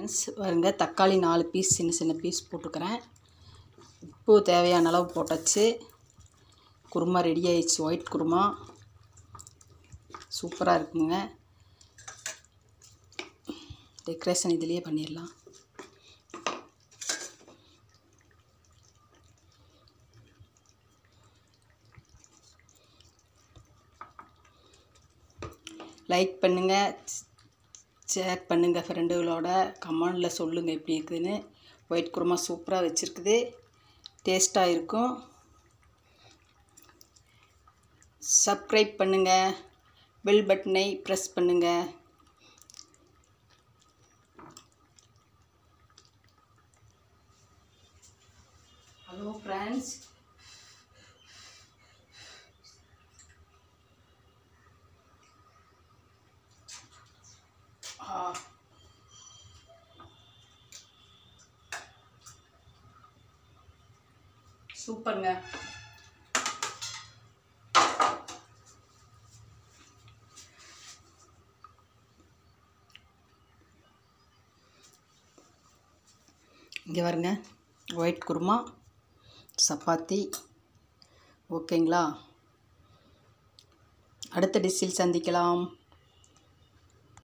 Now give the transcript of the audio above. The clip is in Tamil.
ஃப்ரெண்ட்ஸ் பாருங்க தக்காளி நாலு பீஸ் சின்ன சின்ன பீஸ் போட்டுக்கிறேன் உப்பு தேவையான அளவு போட்டாச்சு குருமா ரெடி ஆயிடுச்சு ஒயிட் குருமா சூப்பராக இருக்குங்க டெக்கரேஷன் இதுலேயே பண்ணிடலாம் லைக் பண்ணுங்கள் ஷேர் பண்ணுங்கள் ஃப்ரெண்டுகளோட கமெண்டில் சொல்லுங்கள் எப்படி இருக்குதுன்னு ஒயிட் குருமா சூப்பராக வச்சுருக்குது டேஸ்ட்டாக இருக்கும் சப்ஸ்கிரைப் பண்ணுங்கள் பெல் பட்டனை ப்ரெஸ் பண்ணுங்கள் ஹலோ ஃப்ரெண்ட்ஸ் ஆ சூப்பருங்க இங்கே பாருங்க ஒயிட் குருமா சப்பாத்தி ஓகேங்களா அடுத்த டிஷ்ஷில் சந்திக்கலாம்